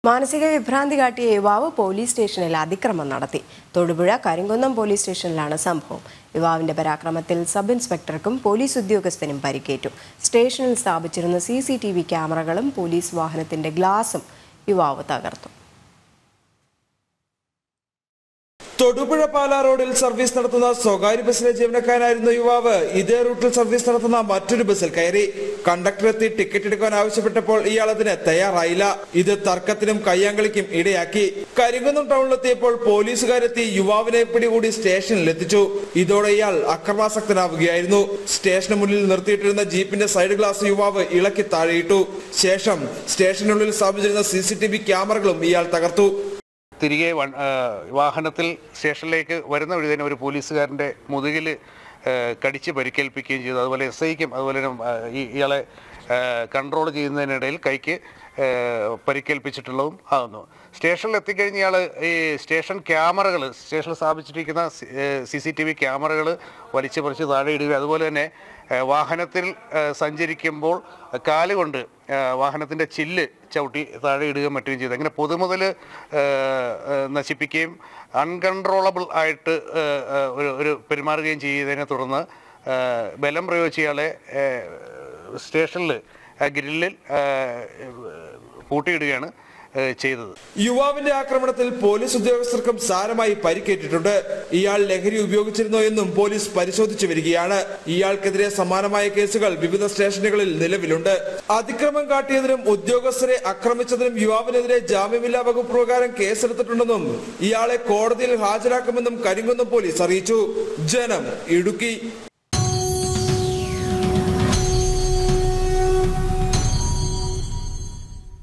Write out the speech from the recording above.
മാനസിക വിഭ്രാന്തി കാട്ടിയ യുവാവ് പോലീസ് സ്റ്റേഷനിൽ അതിക്രമം നടത്തി തൊടുപുഴ കരിങ്കുന്നം പോലീസ് സ്റ്റേഷനിലാണ് സംഭവം യുവാവിന്റെ പരാക്രമത്തിൽ സബ് ഇൻസ്പെക്ടർക്കും പോലീസ് ഉദ്യോഗസ്ഥനും പരിക്കേറ്റു സ്റ്റേഷനിൽ സ്ഥാപിച്ചിരുന്ന സി സി ടി വി ക്യാമറകളും പോലീസ് വാഹനത്തിന്റെ ഗ്ലാസും യുവാവ് തകർത്തു തൊടുപുഴ പാലാ റോഡിൽ സർവീസ് നടത്തുന്ന സ്വകാര്യ ബസ്സിലെ ജീവനക്കാരനായിരുന്ന യുവാവ് ഇതേ റൂട്ടിൽ സർവീസ് നടത്തുന്ന മറ്റൊരു ബസ്സിൽ കയറി കണ്ടക്ടർ എത്തി ടിക്കറ്റ് എടുക്കാൻ ആവശ്യപ്പെട്ടപ്പോൾ ഇയാൾ അതിന് തയ്യാറായില്ല ഇത് തർക്കത്തിനും കയ്യാങ്കളിക്കും ഇടയാക്കി കരിങ്കുന്നം ടൗണിലെത്തിയപ്പോൾ പോലീസുകാരെത്തി യുവാവിനെ പിടികൂടി സ്റ്റേഷനിൽ എത്തിച്ചു ഇതോടെ ഇയാൾ അക്രമാസക്തനാവുകയായിരുന്നു സ്റ്റേഷന് മുന്നിൽ നിർത്തിയിട്ടിരുന്ന ജീപ്പിന്റെ സൈഡ് ഗ്ലാസ് യുവാവ് ഇളക്കി താഴെയിട്ടു ശേഷം സ്റ്റേഷനുള്ളിൽ സ്ഥാപിച്ചിരുന്ന സി സി ടി വി ക്യാമറകളും ഇയാൾ തകർത്തു തിരികെ വൺ- ആ, വാഹനത്തിൽ സ്റ്റേഷനിലേക്ക് വരുന്ന വഴി തന്നെ ഒരു പോലീസുകാരൻ്റെ മുതുകിൽ കടിച്ച് പരിക്കേൽപ്പിക്കുകയും ചെയ്തു അതുപോലെ എസ് ഐക്കും അതുപോലെ തന്നെ ആ, ഈ ഇയാളെ കൺട്രോൾ ചെയ്യുന്നതിനിടയിൽ കൈക്ക് ആ, പരിക്കേൽപ്പിച്ചിട്ടുള്ളതും ആകുന്നു സ്റ്റേഷനിൽ എത്തിക്കഴിഞ്ഞ് ഇയാൾ ഈ സ്റ്റേഷൻ ക്യാമറകൾ സ്റ്റേഷനിൽ സ്ഥാപിച്ചിരിക്കുന്ന സി സി ടി വി ക്യാമറകൾ വലിച്ചു പറിച്ച് താഴെ ഇടുക അതുപോലെ തന്നെ ആ, വാഹനത്തിൽ ആ, സഞ്ചരിക്കുമ്പോൾ കാലുകൊണ്ട് ആ, വാഹനത്തിൻ്റെ ചില്ല് ചവിട്ടി താഴെ ഇടുകയും മറ്റും ചെയ്തു അങ്ങനെ പൊതുമുതൽ നശിപ്പിക്കുകയും അൺകൺട്രോളബിൾ ആയിട്ട് ആ, ആ, ഒരു ഒരു പെരുമാറുകയും ചെയ്തതിനെ തുടർന്ന് ആ, ബലം പ്രയോഗിച്ച് ഇയാളെ ആ, സ്റ്റേഷനിൽ ആ, ഗ്രില്ലിൽ ആ, പൂട്ടിയിടുകയാണ് ആ, ചെയ്തത് യുവാവിന്റെ ആക്രമണത്തിൽ പോലീസ് ഉദ്യോഗസ്ഥർക്കും സാരമായി പരിക്കേറ്റിട്ടുണ്ട് ഇയാൾ ലഹരി ഉപയോഗിച്ചിരുന്നോ എന്നും പോലീസ് പരിശോധിച്ചു വരികയാണ് ഇയാൾക്കെതിരെ സമാനമായ കേസുകൾ വിവിധ സ്റ്റേഷനുകളിൽ നിലവിലുണ്ട് അതിക്രമം കാട്ടിയതിനും ഉദ്യോഗസ്ഥരെ ആക്രമിച്ചതിനും യുവാവിനെതിരെ ജാമ്യമില്ലാ വകുപ്പ് പ്രകാരം കേസെടുത്തിട്ടുണ്ടെന്നും ഇയാളെ കോടതിയിൽ ഹാജരാക്കുമെന്നും കരിങ്കുന്നം പോലീസ് അറിയിച്ചു ജനം ഇടുക്കി